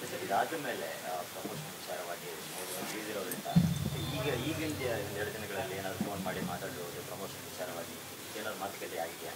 sir ಇದಾದ ಮೇಲೆ promotion ವಿಚಾರವಾಗಿ ತಿಳಿದಿರೋದ್ರಿಂದ ಈಗ ಈಗಿನ ದಿ- ಒಂದು ಎರಡು ದಿನಗಳಲ್ಲಿ ಏನಾದರೂ ಫೋನ್ ಮಾಡಿ ಮಾತಾಡೋದು ಪ್ರಮೋಷನ್ ವಿಚಾರವಾಗಿ ಏನಾದ್ರು ಮಾತುಕತೆ ಆಗಿದೆಯಾ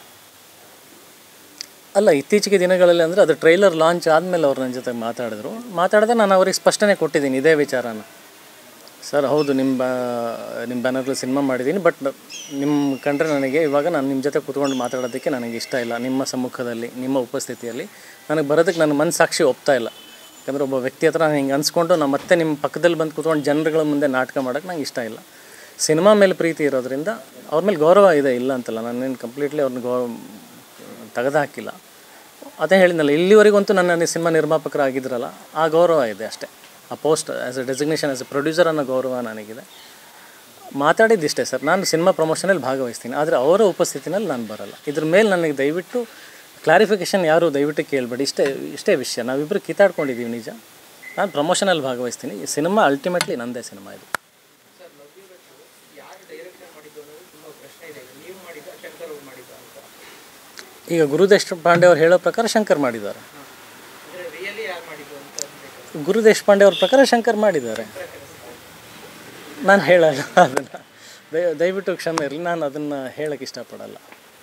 ಅಲ್ಲ ಇತ್ತೀಚೆಗೆ ದಿನಗಳಲ್ಲಿ ಅಂದರೆ ಅದು ಟ್ರೈಲರ್ ಲಾಂಚ್ ಆದಮೇಲೆ ಅವ್ರು ನನ್ನ ಜೊತೆ ಮಾತಾಡಿದ್ರು ಮಾತಾಡಿದ್ರೆ ನಾನು ಅವ್ರಿಗೆ ಸ್ಪಷ್ಟನೆ ಕೊಟ್ಟಿದ್ದೀನಿ ಇದೇ ವಿಚಾರನ ಸರ್ ಹೌದು ನಿಮ್ಮ ಬಾ ನಿಮ್ಮ ಬ್ಯಾನರ್ಲಿ ಸಿನಿಮಾ ಮಾಡಿದ್ದೀನಿ ಬಟ್ ನಿಮ್ಮ ಕಂಡ್ರೆ ನನಗೆ ಇವಾಗ ನಾನು ನಿಮ್ಮ ಜೊತೆ ಕೂತ್ಕೊಂಡು ಮಾತಾಡೋದಕ್ಕೆ ನನಗೆ ಇಷ್ಟ ಇಲ್ಲ ನಿಮ್ಮ ಸಮ್ಮುಖದಲ್ಲಿ ನಿಮ್ಮ ಉಪಸ್ಥಿತಿಯಲ್ಲಿ ನನಗೆ ಬರೋದಕ್ಕೆ ನನ್ನ ಮನಸ್ಸಾಕ್ಷಿ ಒಪ್ತಾ ಇಲ್ಲ ಯಾಕಂದರೆ ಒಬ್ಬ ವ್ಯಕ್ತಿ ಹತ್ರ ನಾನು ಹಿಂಗೆ ಅನ್ಸ್ಕೊಂಡು ನಾನು ಮತ್ತೆ ನಿಮ್ಮ ಪಕ್ಕದಲ್ಲಿ ಬಂದು ಕೂತ್ಕೊಂಡು ಜನರುಗಳ ಮುಂದೆ ನಾಟಕ ಮಾಡೋಕ್ಕೆ ನಂಗೆ ಇಷ್ಟ ಇಲ್ಲ ಸಿನಿಮಾ ಮೇಲೆ ಪ್ರೀತಿ ಇರೋದ್ರಿಂದ ಅವ್ರ ಮೇಲೆ ಗೌರವ ಇದೆ ಇಲ್ಲ ಅಂತಲ್ಲ ನಾನೇನು ಕಂಪ್ಲೀಟ್ಲಿ ಅವ್ರನ್ನ ಗೌ ತೆಗೆದು ಹಾಕಿಲ್ಲ ಅದೇ ಹೇಳಿದ್ನಲ್ಲ ಇಲ್ಲಿವರೆಗಂತೂ ನನ್ನ ಸಿನಿಮಾ ನಿರ್ಮಾಪಕರಾಗಿದ್ರಲ್ಲ ಆ ಗೌರವ ಇದೆ ಅಷ್ಟೇ ಆ post as a designation as a producer ಅನ್ನೋ ಗೌರವ ನನಗಿದೆ ಮಾತಾಡಿದ್ದಿಷ್ಟೇ ಸರ್ ನಾನು ಸಿನಿಮಾ ಪ್ರಮೋಷನಲ್ಲಿ ಭಾಗವಹಿಸ್ತೀನಿ ಆದರೆ ಅವರ ಉಪಸ್ಥಿತಿನಲ್ಲಿ ನಾನು ಬರಲ್ಲ ಇದ್ರ ಮೇಲೆ ನನಗೆ ದಯವಿಟ್ಟು ಕ್ಲಾರಿಫಿಕೇಷನ್ ಯಾರು ದಯವಿಟ್ಟು ಕೇಳಬೇಡಿ ಇಷ್ಟೇ ಇಷ್ಟೇ ವಿಷಯ ನಾವಿಬ್ಬರು ಕಿತ್ತಾಡ್ಕೊಂಡಿದ್ದೀವಿ ನಿಜ ನಾನು ಪ್ರಮೋಷನಲ್ಲಿ ಭಾಗವಹಿಸ್ತೀನಿ ಈ ಸಿನಿಮಾ ಅಲ್ಟಿಮೇಟ್ಲಿ ನಂದೇ ಸಿನಿಮಾ ಇದು ಈಗ ಗುರುದೇಶ್ ಪಾಂಡೆ ಅವ್ರು ಹೇಳೋ ಪ್ರಕಾರ ಶಂಕರ್ ಮಾಡಿದ್ದಾರೆ ಗುರು ದೇಶಪಾಂಡೆ ಅವ್ರ ಪ್ರಕಾರ ಶಂಕರ್ ಮಾಡಿದ್ದಾರೆ ನಾನು ಹೇಳಲ್ಲ ಅದನ್ನು ದಯ ದಯವಿಟ್ಟು ಕ್ಷಮೆ ಇರಲಿ ನಾನು ಅದನ್ನು ಹೇಳಕ್ಕೆ ಇಷ್ಟಪಡಲ್ಲ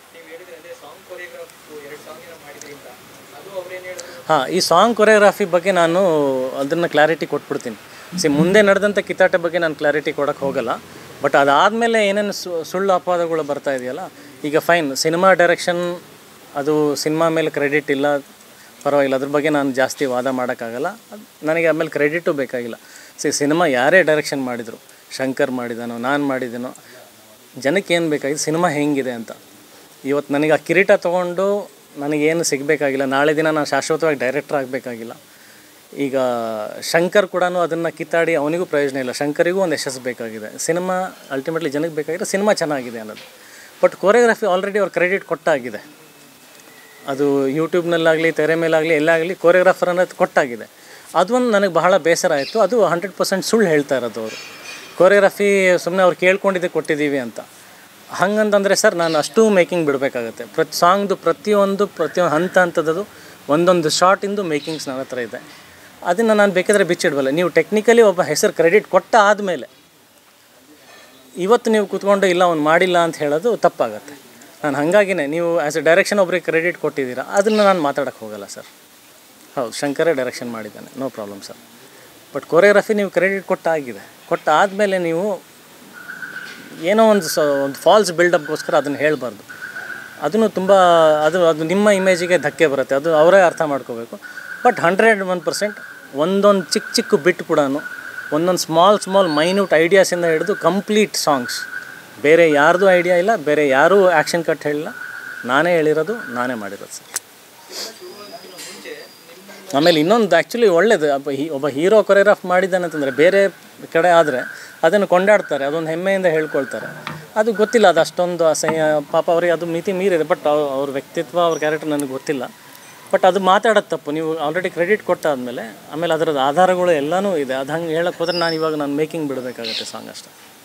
ಹಾಂ ಈ ಸಾಂಗ್ ಕೊರಿಯೋಗ್ರಾಫಿ ಬಗ್ಗೆ ನಾನು ಅದನ್ನು ಕ್ಲಾರಿಟಿ ಕೊಟ್ಬಿಡ್ತೀನಿ ಸಿ ಮುಂದೆ ನಡೆದಂಥ ಕಿತ್ತಾಟ ಬಗ್ಗೆ ನಾನು ಕ್ಲಾರಿಟಿ ಕೊಡೋಕ್ಕೆ ಹೋಗಲ್ಲ ಬಟ್ ಅದಾದಮೇಲೆ ಏನೇನು ಸು- ಸುಳ್ಳು ಅಪವಾದಗಳು ಬರ್ತಾ ಇದೆಯಲ್ಲ ಈಗ ಫೈನ್ ಸಿನಿಮಾ ಡೈರೆಕ್ಷನ್ ಅದು ಸಿನಿಮಾ ಮೇಲೆ ಕ್ರೆಡಿಟ್ ಇಲ್ಲ ಪರವಾಗಿಲ್ಲ ಅದ್ರ ಬಗ್ಗೆ ನಾನು ಜಾಸ್ತಿ ವಾದ ಮಾಡೋಕ್ಕಾಗಲ್ಲ ಅದ್ ನನಗೆ ಆಮೇಲೆ ಕ್ರೆಡಿಟು ಬೇಕಾಗಿಲ್ಲ ಸಿ ಸಿನಿಮಾ ಯಾರೇ ಡೈರೆಕ್ಷನ್ ಮಾಡಿದರು ಶಂಕರ್ ಮಾಡಿದಾನೋ ನಾನು ಮಾಡಿದ್ದೀನೋ ಜನಕ್ಕೆ ಏನು ಬೇಕಾಗಿದೆ ಸಿನಿಮಾ ಹೆಂಗಿದೆ ಅಂತ ಇವತ್ತು ನನಗೆ ಆ ಕಿರೀಟ ತೊಗೊಂಡು ನನಗೇನು ಸಿಗಬೇಕಾಗಿಲ್ಲ ನಾಳೆ ದಿನ ನಾನು ಶಾಶ್ವತವಾಗಿ ಡೈರೆಕ್ಟರ್ ಆಗಬೇಕಾಗಿಲ್ಲ ಈಗ ಶಂಕರ್ ಕೂಡ ಅದನ್ನು ಕಿತ್ತಾಡಿ ಅವನಿಗೂ ಪ್ರಯೋಜನ ಇಲ್ಲ ಶಂಕರಿಗೂ ಒಂದು ಯಶಸ್ಸು ಬೇಕಾಗಿದೆ ಸಿನಿಮಾ ಅಲ್ಟಿಮೇಟ್ಲಿ ಜನಕ್ಕೆ ಬೇಕಾಗಿರೋ ಸಿನಿಮಾ ಚೆನ್ನಾಗಿದೆ ಅನ್ನೋದು ಬಟ್ ಕೊರಿಯೋಗ್ರಫಿ ಆಲ್ರೆಡಿ ಅವ್ರು ಕ್ರೆಡಿಟ್ ಕೊಟ್ಟಾಗಿದೆ ಅದು ಯೂಟ್ಯೂಬ್ನಲ್ಲಾಗಲಿ ತೆರೆ ಮೇಲಾಗಲಿ ಎಲ್ಲಾಗಲಿ ಕೊರಿಯೋಗ್ರಾಫರ್ ಅನ್ನೋದು ಕೊಟ್ಟಾಗಿದೆ ಅದೊಂದು ನನಗೆ ಬಹಳ ಬೇಸರ ಆಯಿತು ಅದು ಹಂಡ್ರೆಡ್ ಪರ್ಸೆಂಟ್ ಸುಳ್ಳು ಹೇಳ್ತಾ ಇರೋದು ಅವರು ಕೊರಿಯೋಗ್ರಫಿ ಸುಮ್ಮನೆ ಅವ್ರು ಕೇಳ್ಕೊಂಡಿದ್ದೆ ಕೊಟ್ಟಿದ್ದೀವಿ ಅಂತ ಹಂಗಂತಂದರೆ ಸರ್ ನಾನು ಅಷ್ಟು ಮೇಕಿಂಗ್ ಬಿಡಬೇಕಾಗತ್ತೆ ಪ್ರತಿ ಸಾಂಗ್ದು ಪ್ರತಿಯೊಂದು ಪ್ರತಿಯೊಂದು ಹಂತ ಹಂತದದು ಒಂದೊಂದು ಶಾರ್ಟಿಂದು ಮೇಕಿಂಗ್ಸ್ ನನ್ನ ಹತ್ರ ಇದೆ ಅದನ್ನು ನಾನು ಬೇಕಾದರೆ ಬಿಚ್ಚಿಡ್ಬಲ್ಲ ನೀವು ಟೆಕ್ನಿಕಲಿ ಒಬ್ಬ ಹೆಸರು ಕ್ರೆಡಿಟ್ ಕೊಟ್ಟ ಆದಮೇಲೆ ಇವತ್ತು ನೀವು ಕೂತ್ಕೊಂಡು ಇಲ್ಲ ಅವ್ನು ಮಾಡಿಲ್ಲ ಅಂತ ಹೇಳೋದು ತಪ್ಪಾಗತ್ತೆ ನಾನು ಹಾಗಾಗಿನೇ ನೀವು ಆ್ಯಸ್ ಎ ಡೈರೆಕ್ಷನ್ ಒಬ್ರಿಗೆ ಕ್ರೆಡಿಟ್ ಕೊಟ್ಟಿದ್ದೀರಾ ಅದನ್ನು ನಾನು ಮಾತಾಡೋಕ್ಕೆ ಹೋಗಲ್ಲ ಸರ್ ಹೌದು ಶಂಕರೇ ಡೈರೆಕ್ಷನ್ ಮಾಡಿದ್ದಾನೆ no problem sir but choreography ನೀವು ಕ್ರೆಡಿಟ್ ಕೊಟ್ಟಾಗಿದೆ ಕೊಟ್ಟ ಆದಮೇಲೆ ನೀವು ಏನೋ ಒಂದು ಸ ಒಂದು ಫಾಲ್ಸ್ ಬಿಲ್ಡಪ್ಗೋಸ್ಕರ ಅದನ್ನು ಹೇಳಬಾರ್ದು ಅದನ್ನು ತುಂಬ ಅದು ಅದು ನಿಮ್ಮ ಇಮೇಜಿಗೆ ಧಕ್ಕೆ ಬರುತ್ತೆ ಅದು ಅವರೇ ಅರ್ಥ ಮಾಡ್ಕೋಬೇಕು ಬಟ್ ಹಂಡ್ರೆಡ್ ಒನ್ ಪರ್ಸೆಂಟ್ ಒಂದೊಂದು ಚಿಕ್ಕ ಚಿಕ್ಕ ಬಿಟ್ ಕೂಡ ಒಂದೊಂದು ಸ್ಮಾಲ್ ಸ್ಮಾಲ್ ಮೈನ್ಯೂಟ್ ಐಡಿಯಾಸಿಂದ ಹಿಡಿದು ಕಂಪ್ಲೀಟ್ ಸಾಂಗ್ಸ್ ಬೇರೆ ಯಾರ್ದು ಐಡಿಯಾ ಇಲ್ಲ ಬೇರೆ ಯಾರೂ ಆ್ಯಕ್ಷನ್ ಕಟ್ ಹೇಳಿಲ್ಲ ನಾನೇ ಹೇಳಿರೋದು ನಾನೇ ಮಾಡಿರೋದು ಸರ್ ಆಮೇಲೆ ಇನ್ನೊಂದು ಆ್ಯಕ್ಚುಲಿ ಒಳ್ಳೇದು ಒಬ್ಬ ಹೀ ಒಬ್ಬ ಹೀರೋ ಕೊರಿಯೋಗ್ರಾಫ್ ಮಾಡಿದ್ದಾನೆ ಅಂತಂದರೆ ಬೇರೆ ಕಡೆ ಆದರೆ ಅದನ್ನು ಕೊಂಡಾಡ್ತಾರೆ ಅದೊಂದು ಹೆಮ್ಮೆಯಿಂದ ಹೇಳ್ಕೊಳ್ತಾರೆ ಅದು ಗೊತ್ತಿಲ್ಲ ಅದು ಅಷ್ಟೊಂದು ಅಸಹ್ಯ ಪಾಪ ಅವ್ರಿಗೆ ಅದು ಮಿತಿ ಮೀರಿದೆ ಬಟ್ ಅವ್ರ ವ್ಯಕ್ತಿತ್ವ ಅವ್ರ ಕ್ಯಾರೆಕ್ಟರ್ ನನಗೆ ಗೊತ್ತಿಲ್ಲ ಬಟ್ ಅದು ಮಾತಾಡೋದು ತಪ್ಪು ನೀವು ಆಲ್ರೆಡಿ ಕ್ರೆಡಿಟ್ ಕೊಟ್ಟಾದಮೇಲೆ ಆಮೇಲೆ ಅದರದ್ದು ಆಧಾರಗಳು ಎಲ್ಲನೂ ಇದೆ ಅದು ಹಂಗೆ ಹೇಳಕ್ಕೆ ಹೋದ್ರೆ ನಾನು ಇವಾಗ ನಾನು ಮೇಕಿಂಗ್ ಬಿಡಬೇಕಾಗತ್ತೆ ಸಾಂಗ್ ಅಷ್ಟೇ